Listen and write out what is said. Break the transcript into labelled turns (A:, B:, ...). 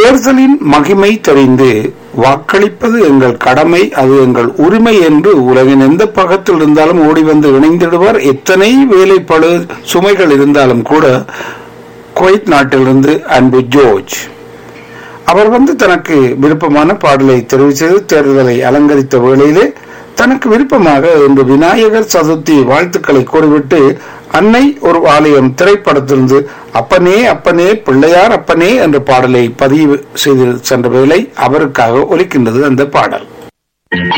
A: தேர்தலின் மகிமை தெரிந்து வாக்களிப்பது எங்கள் கடமை அது எங்கள் உரிமை என்று உலகின் எந்த பக்கத்தில் இருந்தாலும் ஓடி வந்து இணைந்திடுவார் எத்தனை வேலைப்படு சுமைகள் இருந்தாலும் கூட குவைத் நாட்டிலிருந்து அன்பு ஜோர்ஜ் அவர் வந்து தனக்கு விருப்பமான பாடலை தெரிவு செய்து தேர்தலை அலங்கரித்த வேளையிலே தனக்கு விருப்பமாக இன்று விநாயகர் சதுர்த்தி வாழ்த்துக்களை கூறிவிட்டு அன்னை ஒரு ஆலயம் திரைப்படத்திலிருந்து அப்பனே அப்பனே பிள்ளையார் அப்பனே என்ற பாடலை பதிவு செய்து சென்ற வேளை அவருக்காக ஒலிக்கின்றது அந்த பாடல்